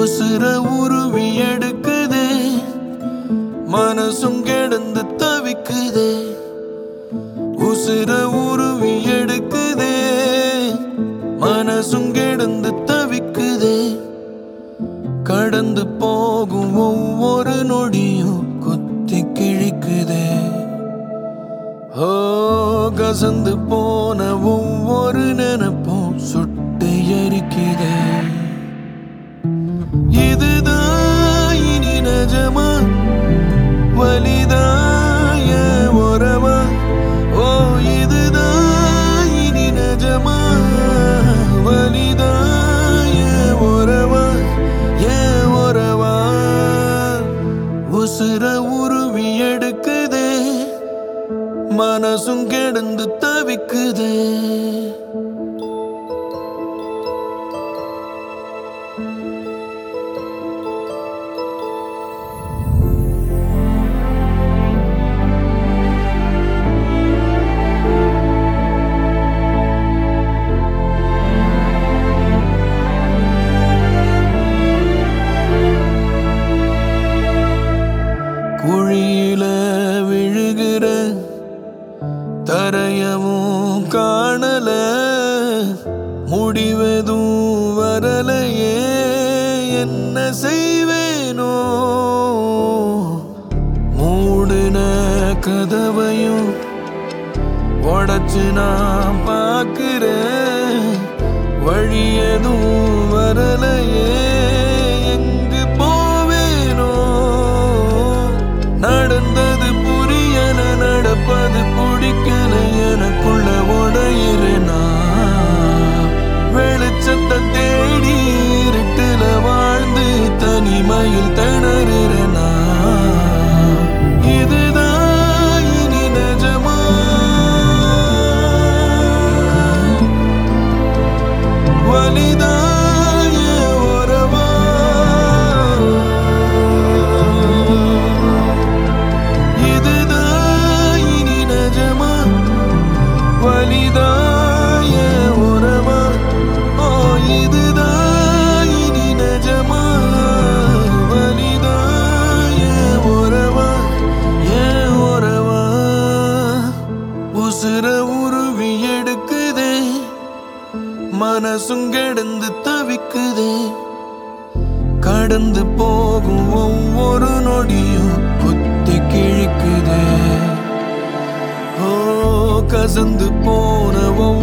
உசுர உருவி எடுக்குதே மனசும் கிடந்து தவிக்குதே உசுர உருவி எடுக்குதே மனசும் கிடந்து தவிக்குதே கடந்து போகும் ஒவ்வொரு நொடியும் குத்தி கிழிக்குதே ஓ கசந்து போன ஒவ்வொரு நினைப்பும் சுட்டு எரிக்குதே இதுதான் இனி நிஜமா வலிதாய உறவா ஓ இதுதான் இனி நிஜமா வலிதாய உறவா ஏ உறவா உசுர உருவி எடுக்குதே மனசும் கிடந்து தவிக்குதே குழியில விழுகிற தரையவும் காணல முடிவதும் வரலையே என்ன செய்வேனோ மூடுன கதவையும் உடச்சு நான் பார்க்கிறேன் வழி எதுவும் வரலையே எங்கு போவேனோ நடந்தது புரியல நடப்பது பிடிக்கல எனக்குள்ள உடையிறனா வெளிச்சத்தை தேடி இருட்டுல வாழ்ந்து தனிமையில் திணறுறனா இதுதான் இனி நிஜமா வலிதாய உறவா இதுதான் இனி நிஜமா வலிதாய உறவா ஓ இதுதான் இனி நிஜமா வலிதாய உறவா ஏ உறவா உசுர உருவி எடுக்குதே மனசும் கிடந்து தவிக்குதே கடந்து போகும் ஒவ்வொரு நொடியும் குத்தி கிழிக்குதே ஓ கசந்து போன ஒவ்வொரு